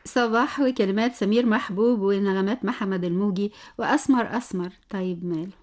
صباح وكلمات سمير محبوب ونغمات محمد الموجي وأسمر أسمر طيب ماله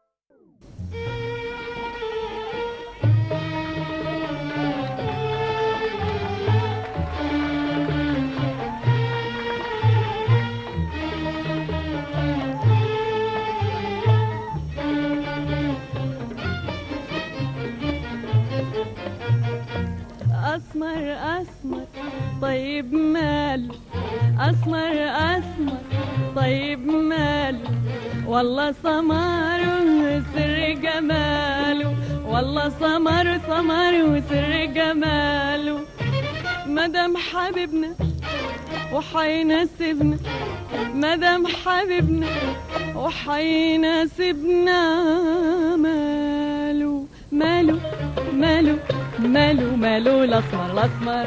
أسمر أسمر طيب ماله أسمر أسمر طيب ماله والله سمر وسر جماله والله سمر سمر وسر جماله مدام حبيبنا وحيناسبنا مدام حبيبنا وحيناسبنا ماله ماله ماله ماله ماله الأسمر الأسمر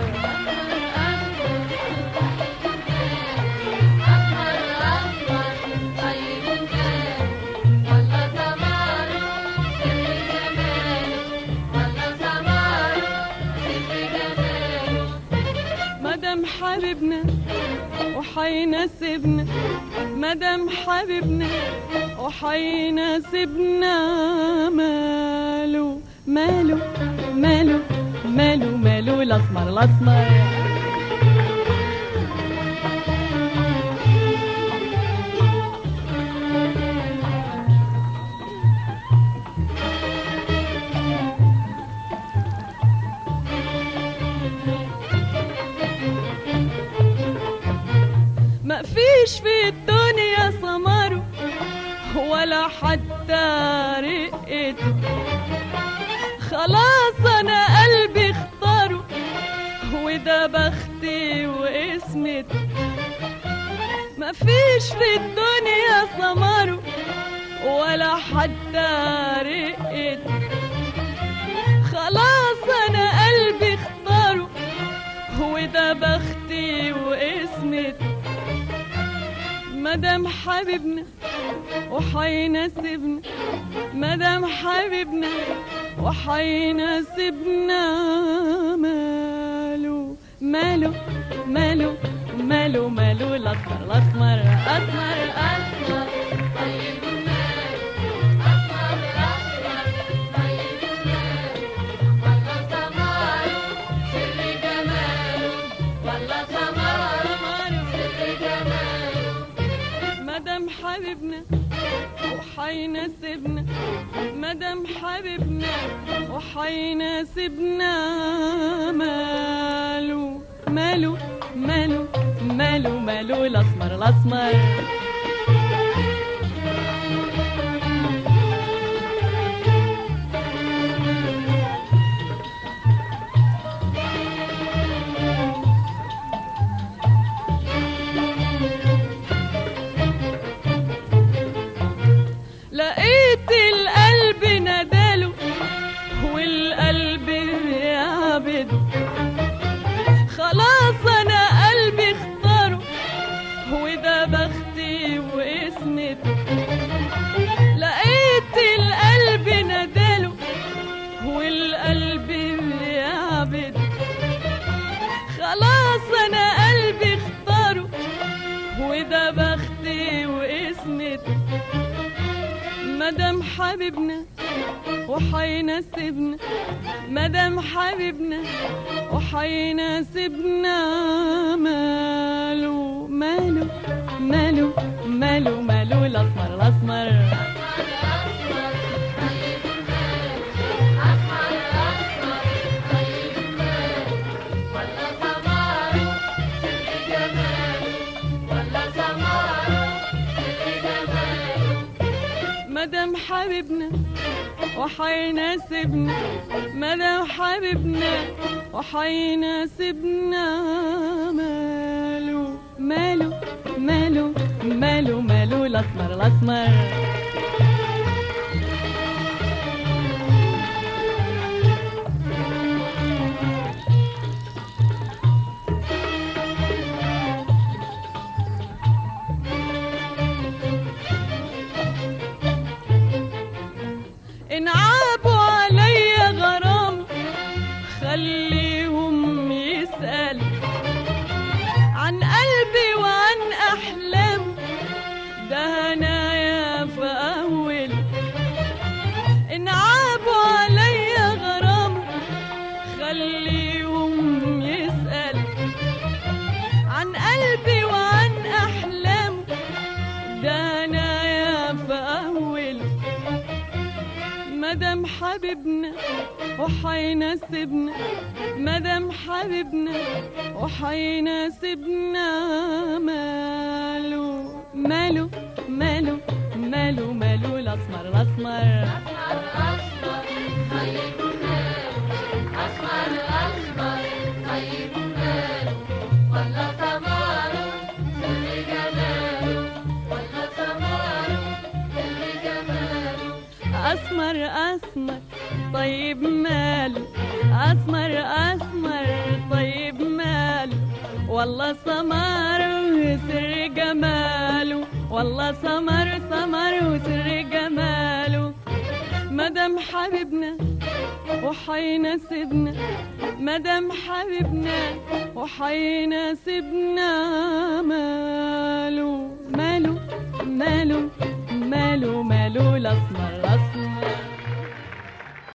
مدام حبيبنا وحيناسبنا مدام حبيبنا وحيناسبنا ماله ماله ماله ماله ماله الأسمر الأسمر ما فيش في الدنيا سمره ولا حتى رقته خلاص انا قلبي اختاره وده بختي واسمتي ما فيش في الدنيا سمره ولا حتى رقته خلاص انا قلبي اختاره وده بختي واسمتي مدام حبيبنا وحيناسبنا مدام حبيبنا وحيناسبنا ماله ماله ماله ماله ماله الأسمر الأسمر أسمر أسمر طيب ماله أسمر أسمر طيب ماله والله سماره سر جماله والله سماره سر جماله مدام حبيبنا وحيناسبنا مدام حبيبنا وحيناسبنا ماله ماله ماله ماله ماله الأسمر الأسمر لقيت القلب نداله والقلب يعبده خلاص انا قلبي اختاره وده بختي واسمتي لقيت القلب نداله والقلب يعبده خلاص انا قلبي اختاره وده بختي واسمتي مدام حبيبنا وحيناسبنا مدام حبيبنا وحيناسبنا ماله ماله ماله ماله ماله الأسمر الأسمر مدام حبيبنا وحيناسبنا مدام حبيبنا وحيناسبنا ماله ماله ماله ماله ماله الأسمر الأسمر إن عابوا عليا غرام خليهم يسأل عن قلب عن قلبي وعن أحلامه ده أنا يا في أوله مدام حبيبنا وحيناسبنا مدام حبيبنا وحيناسبنا ماله ماله ماله ماله ماله الأسمر الأسمر أسمر أسمر طيب ماله أسمر أسمر طيب ماله والله سمر وسر جماله والله سمر سمر وسر جماله مدام حبيبنا وحيناسبنا مدام حبيبنا وحيناسبنا ماله